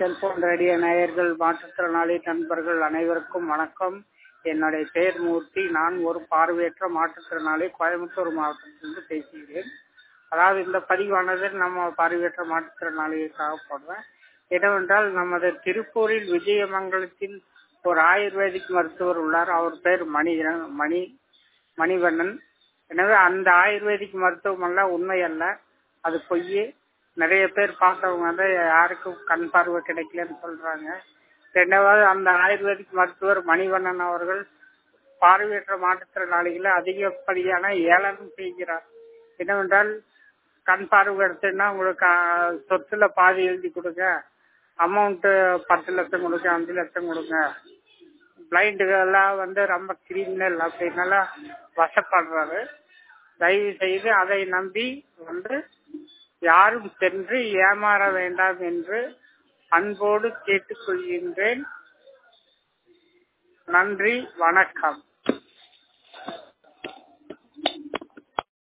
cellphone radio நேயர்கள் மாற்றுத்திறனாளி நண்பர்கள் அனைவருக்கும் வணக்கம் என்னுடைய பெயர் மூர்த்தி நான் ஒரு பார்வையற்ற மாற்றுத்திறனாளி கோயம்புத்தூர் மாவட்டத்திலிருந்து பேசுகிறேன் அதாவது இந்த பதிவானது நம்ம பார்வையற்ற மாற்றுத்திறனாளிகளுக்காக போடுறேன் என்னவென்றால் நமது திருப்பூரில் விஜயமங்கலத்தில் ஒரு ஆயுர்வேதிக் மருத்துவர் உள்ளார் அவர் பேர் மணி மணி மணிவண்ணன் எனவே அந்த ஆயுர்வேதிக் மருத்துவம் அல்ல உண்மை அல்ல அது பொய் நிறைய பேர் பார்த்தவங்க வந்து யாருக்கும் கண் பார்வை கிடைக்கலன்னு சொல்றாங்க ரெண்டாவது அந்த ஆயுர்வேதிக் மருத்துவர் மணிவண்ணன் அவர்கள் பார்வையற்ற மாற்றுத்திறனாளிகளை அதிகப்படியான ஏளனம் செய்கிறார் என்னவென்றால் கண் பார்வை எடுத்துன்னா உங்களுக்கு ஆஹ், சொத்துல பாதி எழுதி கொடுங்க அமௌண்ட் பத்து லட்சம் கொடுங்க அஞ்சு லட்சம் கொடுங்க பிளைண்டுகள்லாம் வந்து ரொம்ப கிரிமினல் அப்படின்னால வசப்படுறாரு தயவு செய்து அதை நம்பி வந்து யாரும் சென்று ஏமாற வேண்டாம் என்று அன்போடு கேட்டுக்கொள்கின்றேன் நன்றி வணக்கம்